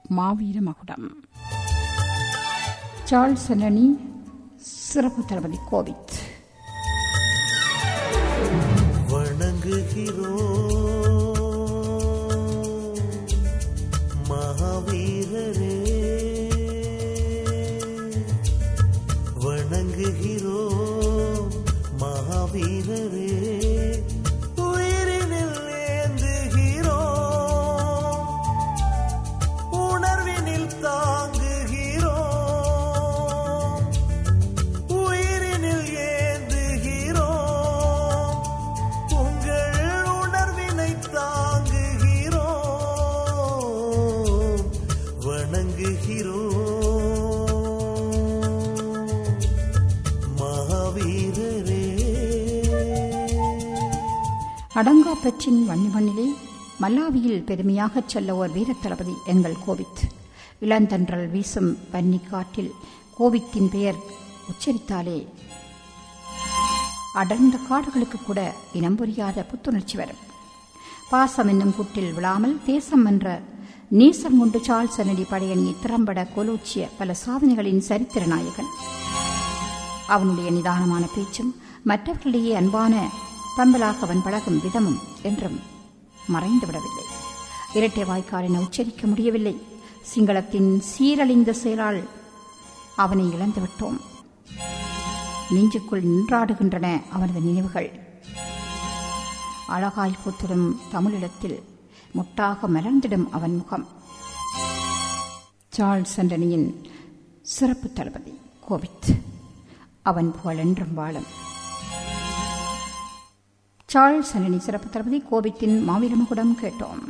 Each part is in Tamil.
மாவீர மகுடம் சார்ல்ஸ் அன்னி சிறப்பு தளபதி கோவித் வணங்குகிறோம் மகாவீரரே வணங்குகிறோம் மகாவீரரே உயிரினில் ஏந்துகிறோம் உணர்வினில் தாங்குகிறோம் உயிரினில் ஏந்துகிறோம் உங்கள் உணர்வினை தாங்குகிறோம் வணங்குகிறோம் மகாவீரரே அடங்கா பெற்றின் வன்னிமண்ணிலே மல்லாவியில் பெருமையாகச் செல்ல ஓர் வீரத் தளபதி எங்கள் கோவித் இளந்தன்றல் வீசும் பன்னி காட்டில் கோவித்தின் பெயர் உச்சரித்தாலே அடர்ந்த காடுகளுக்கு கூட இனம் புரியாத புத்துணர்ச்சி வரும் பாசம் என்னும் கூட்டில் விழாமல் தேசம் என்ற நேசம் கொண்டு சார்ல்ஸ் அன்னடி படையணியை திறம்பட கோலோச்சிய பல சாதனைகளின் சரித்திர நாயகன் அவனுடைய நிதானமான பேச்சும் மற்றவர்களிடையே அன்பான பம்பலாக அவன் பழகும் விதமும் என்றும் மறைந்துவிடவில்லை இரட்டை வாய்க்காலின உச்சரிக்க முடியவில்லை சிங்களத்தின் சீரழிந்த செயலால் அவனை இழந்துவிட்டோம் நெஞ்சுக்குள் நின்றாடுகின்றன அவனது நினைவுகள் அழகாய் பூத்திடும் தமிழிடத்தில் முட்டாக மலர்ந்திடும் அவன் முகம் சார்ல்ஸ் ஆண்டனியின் சிறப்பு தளபதி கோவித் அவன் புகழென்றும் வாழும் சார்ல்ஸ் ஆண்டனி சிறப்பு தளபதி கோவித்தின் மாவீரமகுடம் கேட்டோம்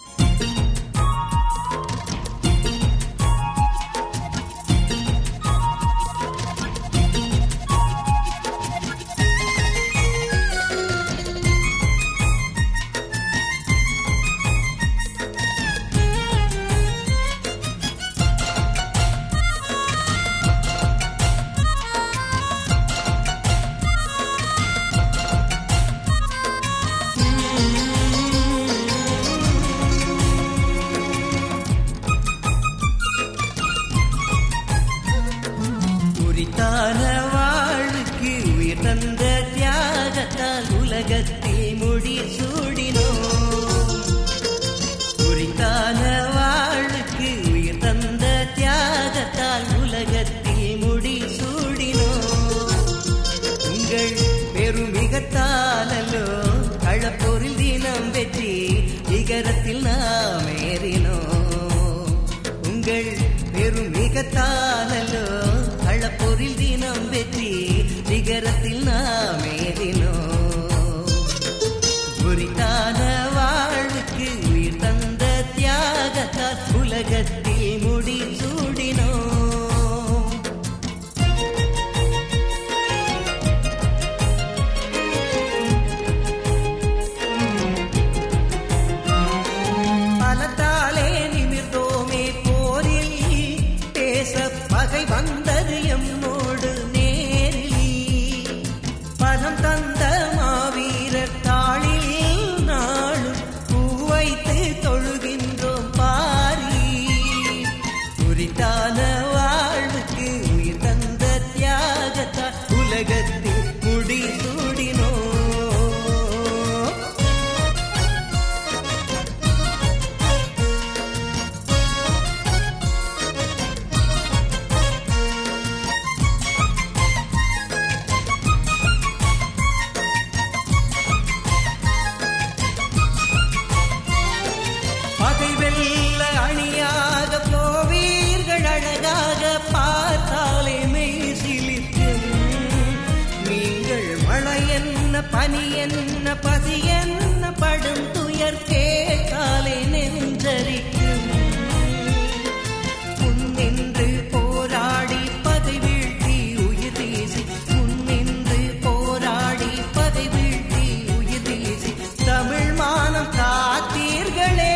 குறித்தான வாழ்வுக்கு உயிர் தந்த தியாகத்தால் உலகத்தில் முடி சூடினோம் குறித்தான வாழ்வுக்கு உயிர் தந்த தியாகத்தால் உலகத்தில் முடி சூடினோம் உங்கள் பெருமிகத்தாலோ களப்போரில் தினம் வெற்றி நிகரத்தில் நாம் ஏறினோம் உங்கள் பெருமிகத்தாலோ களப்போரில் தினம் வெற்றி நிகரத்தில் நாம் ஏறினோம் குறித்தான வாழ்வுக்கு உயிர் தந்த தியாகத்தால் உலகத்தில் முடி சூடினோம் பலத்தாலே நிமிர்ந்தோமே போரில் பேச பகை வந்தது எம்மோடு நேரில் பலம் தந்த மாவீரர் தாளில் நாளும் பூ வைத்து தொழுகின்றோம் பாரி குறித்தான வாழ்வுக்கு உயிர் தந்த தியாகத்தால் உலகத்தில் முடி சூடினோம் பகை வெல்ல அணியாக போவீர்கள் அழகாக பார்த்தாலே மெய் சிலிர்க்கும் நீங்கள் மழை என்ன பனி என்ன பசி என்ன படும் துயர் கேட்டாலே நெஞ்சரிக்கும் முன்னின்று போராடி பகை வீழ்த்தி உயிர் வீசி முன்னின்று போராடி பகை வீழ்த்தி உயிர் வீசி தமிழ் மானம் காத்தீர்களே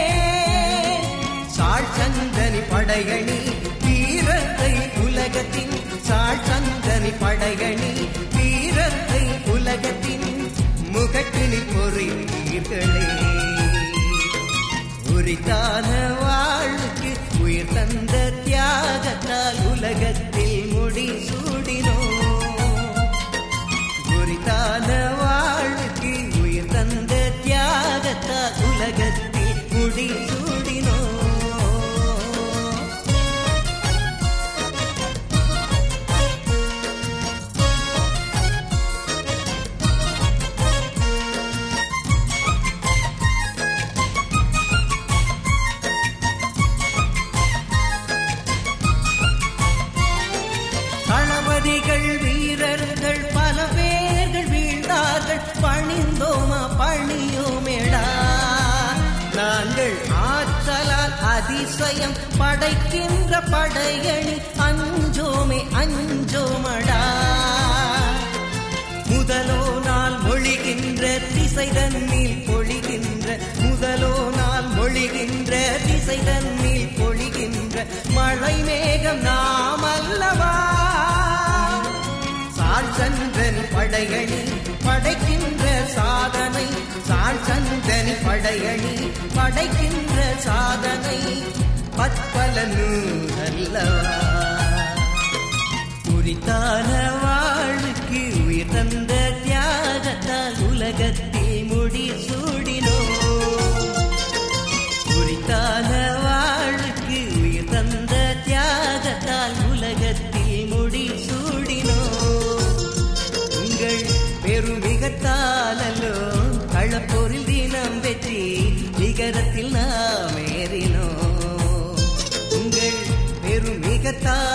சாள் சந்தனி படையணி வீரத்தை உலகத்தின் சாள் சந்தனி படையணி வீரத்தை உலகத்தின் முகட்டினில் பொறித்தீர்களே உரித்தான வாழ்வுக்கு உயிர் அதிசயம் படைக்கின்ற படையணி அஞ்சோமே அஞ்சோமடா முதலோ நாள் மொழிகின்ற திசை தன்னில் பொழிகின்ற முதலோ நாள் மொழிகின்ற திசை தன்னில் பொழிகின்ற மழை மேகம் நாம் அல்லவா சால் சந்திரன் படையணி படைக்கின்ற சாதனை சால் சந்திரன் படையணி படைக்கின்ற சாதனை பற்பல நூலல்லவா குறித்தான வாழ்வுக்கு உயிர் தந்த தியாகத்தால் உலகத்தில் முடி சூடினோ குறித்தான வாழ்வுக்கு உயிர் தந்த தியாகத்தால் உலகத்தில் முடி சூடினோ உங்கள் பெருமிகத்தாலோ களப்போரில் தினம் வெற்றி நிகரத்தில் நாம் ஏறினோம் உங்கள் பெருமிகத்தால்